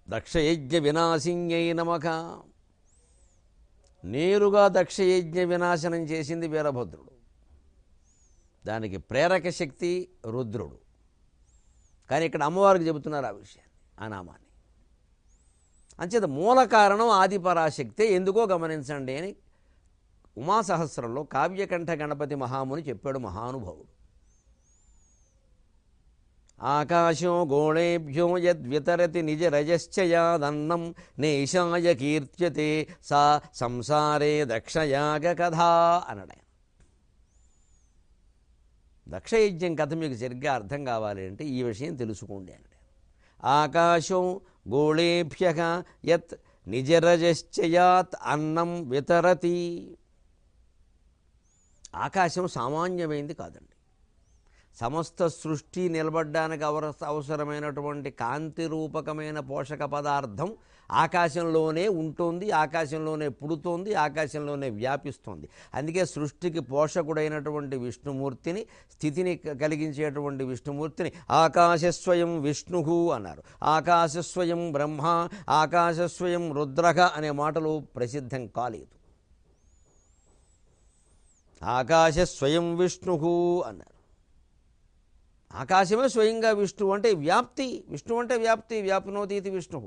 దక్షయజ్ఞ వినాశిన్యై నమక నేరుగా దక్షయజ్ఞ వినాశనం చేసింది వీరభద్రుడు దానికి ప్రేరక శక్తి రుద్రుడు కానీ ఇక్కడ అమ్మవారికి చెబుతున్నారు ఆ విషయాన్ని ఆ నామాన్ని అంచేత మూల కారణం ఆదిపరాశక్తే ఎందుకో గమనించండి అని ఉమాసహస్రంలో కావ్యకంఠ గణపతి మహాముని చెప్పాడు మహానుభావుడు ఆకాశో గోళేభ్యో యద్వితరతి నిజ రజశ్చయాదన్నం నేషాయ కీర్త్యతే సా సంసారే దక్షయాగ కథా అనడాయన దక్షయజ్ఞం కథ మీకు సరిగ్గా అర్థం కావాలి అంటే ఈ విషయం తెలుసుకోండి అన్నాడు ఆకాశం గోళేభ్య యత్ నిజరజశ్చయాత్ అన్నం వితరతి ఆకాశం సామాన్యమైంది కాదండి సమస్త సృష్టి నిలబడ్డానికి అవర అవసరమైనటువంటి కాంతి రూపకమైన పోషక పదార్థం ఆకాశంలోనే ఉంటుంది ఆకాశంలోనే పుడుతోంది ఆకాశంలోనే వ్యాపిస్తోంది అందుకే సృష్టికి పోషకుడైనటువంటి విష్ణుమూర్తిని స్థితిని క- కలిగించేటువంటి విష్ణుమూర్తిని ఆకాశస్వయం విష్ణు అన్నారు ఆకాశస్వయం బ్రహ్మ ఆకాశస్వయం రుద్రక అనే మాటలు ప్రసిద్ధం కాలేదు ఆకాశస్వయం విష్ణు అన్నారు ఆకాశమే స్వయంగా విష్ణువు అంటే వ్యాప్తి విష్ణు అంటే వ్యాప్తి వ్యాప్నోతీతి విష్ణు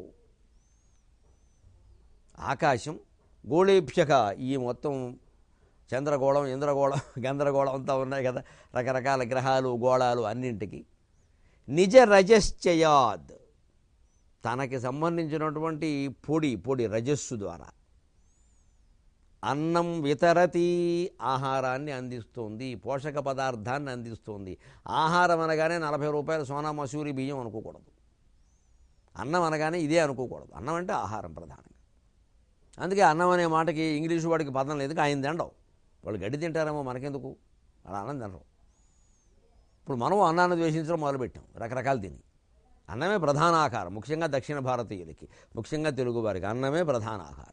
ఆకాశం గోళేభ్యక ఈ మొత్తం చంద్రగోళం ఇంద్రగోళం గందరగోళం అంతా ఉన్నాయి కదా రకరకాల గ్రహాలు గోళాలు అన్నింటికి నిజ రజశ్చయాద్ తనకి సంబంధించినటువంటి పొడి పొడి రజస్సు ద్వారా అన్నం వితరతి ఆహారాన్ని అందిస్తుంది పోషక పదార్థాన్ని అందిస్తుంది ఆహారం అనగానే నలభై రూపాయల సోనా మసూరి బియ్యం అనుకోకూడదు అన్నం అనగానే ఇదే అనుకోకూడదు అన్నం అంటే ఆహారం ప్రధానంగా అందుకే అన్నం అనే మాటకి ఇంగ్లీషు వాడికి పదం లేదు ఆయన తినడం వాళ్ళు గడ్డి తింటారేమో మనకెందుకు అలా అన్నం తినరు ఇప్పుడు మనం అన్నాన్ని ద్వేషించడం మొదలుపెట్టాం రకరకాలు తిని అన్నమే ప్రధాన ఆహారం ముఖ్యంగా దక్షిణ భారతీయులకి ముఖ్యంగా తెలుగు వారికి అన్నమే ప్రధాన ఆహారం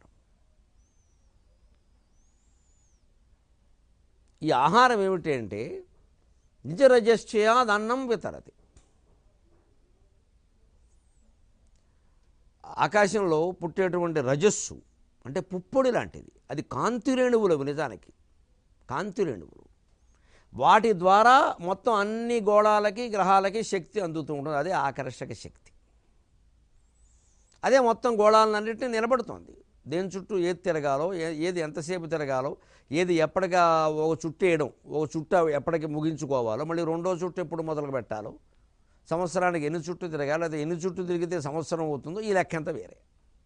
ఈ ఆహారం ఏమిటి అంటే నిజరజశ్చయాద్ అన్నం వితరతి ఆకాశంలో పుట్టేటువంటి రజస్సు అంటే పుప్పొడి లాంటిది అది కాంతిరేణువులు నిజానికి కాంతిరేణువులు వాటి ద్వారా మొత్తం అన్ని గోళాలకి గ్రహాలకి శక్తి అందుతూ ఉంటుంది అదే ఆకర్షక శక్తి అదే మొత్తం గోళాలన్నింటినీ నిలబడుతోంది దేని చుట్టూ ఏది తిరగాలో ఏ- ఏది ఎంతసేపు తిరగాలో ఏది ఎప్పటిగా ఒక చుట్టు వేయడం ఒక చుట్ట ఎప్పటికి ముగించుకోవాలో మళ్ళీ రెండో చుట్టు ఎప్పుడు మొదలు పెట్టాలో సంవత్సరానికి ఎన్ని చుట్టూ తిరగాలి అది ఎన్ని చుట్టూ తిరిగితే సంవత్సరం అవుతుందో ఈ లెక్క అంతా వేరే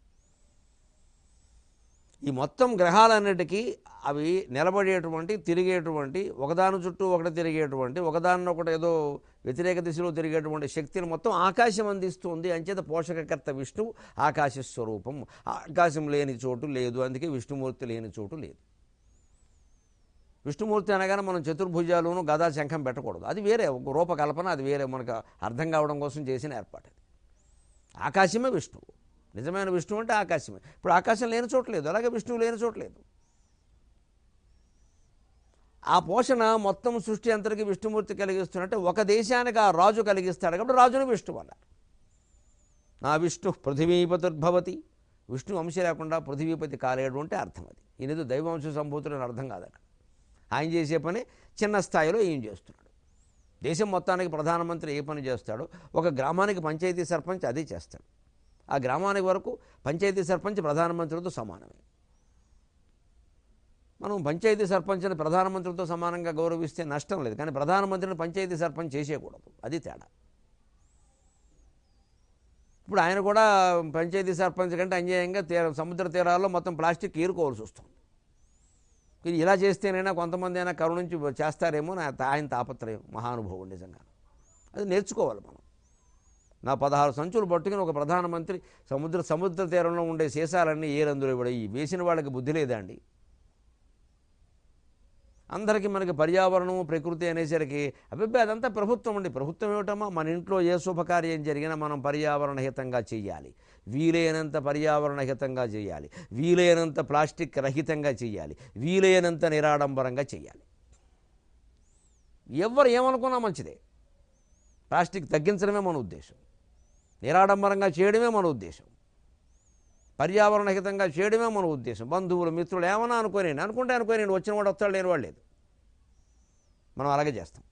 ఈ మొత్తం గ్రహాలన్నిటికీ అవి నిలబడేటువంటి తిరిగేటువంటి ఒకదాని చుట్టూ ఒకటి తిరిగేటువంటి ఒకదాన్నొకటి ఏదో వ్యతిరేక దిశలో తిరిగేటువంటి శక్తిని మొత్తం ఆకాశం అందిస్తుంది అంచేత పోషకకర్త విష్ణువు ఆకాశ స్వరూపం ఆకాశం లేని చోటు లేదు అందుకే విష్ణుమూర్తి లేని చోటు లేదు విష్ణుమూర్తి అనగానే మనం చతుర్భుజాలును గదా శంఖం పెట్టకూడదు అది వేరే ఒక రూపకల్పన అది వేరే మనకు అర్థం కావడం కోసం చేసిన ఏర్పాటు అది ఆకాశమే విష్ణువు నిజమైన విష్ణువు అంటే ఆకాశమే ఇప్పుడు ఆకాశం లేని చోట్లేదు అలాగే విష్ణువు లేని చోట్లేదు ఆ పోషణ మొత్తం సృష్టి అంతరికి విష్ణుమూర్తి కలిగిస్తున్నట్టే ఒక దేశానికి ఆ రాజు కలిగిస్తాడు కాబట్టి రాజును విష్ణువు అన్నారు నా విష్ణు పృథివీపతుర్భవతి విష్ణు వంశ లేకుండా పృథివీపతి కాలేడు అంటే అర్థం అది ఈయనది దైవవంశ సంభూతుడు అని అర్థం కాదు అక్కడ ఆయన చేసే పని చిన్న స్థాయిలో ఏం చేస్తున్నాడు దేశం మొత్తానికి ప్రధానమంత్రి ఏ పని చేస్తాడో ఒక గ్రామానికి పంచాయతీ సర్పంచ్ అదే చేస్తాడు ఆ గ్రామానికి వరకు పంచాయతీ సర్పంచ్ ప్రధానమంత్రితో సమానమే మనం పంచాయతీ సర్పంచ్ని ప్రధానమంత్రితో సమానంగా గౌరవిస్తే నష్టం లేదు కానీ ప్రధానమంత్రిని పంచాయతీ సర్పంచ్ చేసేయకూడదు అది తేడా ఇప్పుడు ఆయన కూడా పంచాయతీ సర్పంచ్ కంటే అన్యాయంగా తీర సముద్ర తీరాల్లో మొత్తం ప్లాస్టిక్ ఏరుకోవాల్సి వస్తుంది ఇది ఇలా చేస్తేనైనా కొంతమంది అయినా కరుణించి చేస్తారేమో నా ఆయన తాపత్రయం మహానుభావుడు నిజంగా అది నేర్చుకోవాలి మనం నా పదహారు సంచులు పట్టుకుని ఒక ప్రధానమంత్రి సముద్ర సముద్ర తీరంలో ఉండే సీసాలన్నీ ఏ రందులో ఇవ్వడం ఈ వేసిన వాళ్ళకి బుద్ధి లేదా అండి అందరికీ మనకి పర్యావరణం ప్రకృతి అనేసరికి అభిప్రాయం అదంతా ప్రభుత్వం అండి ప్రభుత్వం ఏమిటమ్మా మన ఇంట్లో ఏ శుభకార్యం జరిగినా మనం పర్యావరణ హితంగా చేయాలి వీలైనంత పర్యావరణ హితంగా చేయాలి వీలైనంత ప్లాస్టిక్ రహితంగా చేయాలి వీలైనంత నిరాడంబరంగా చేయాలి ఎవరు ఏమనుకున్నా మంచిదే ప్లాస్టిక్ తగ్గించడమే మన ఉద్దేశం నిరాడంబరంగా చేయడమే మన ఉద్దేశం పర్యావరణహితంగా చేయడమే మన ఉద్దేశం బంధువులు మిత్రులు ఏమన్నా అనుకోని అనుకుంటే అనుకోని వచ్చిన వాడు వస్తాడు లేని వాడు లేదు మనం అలాగే చేస్తాం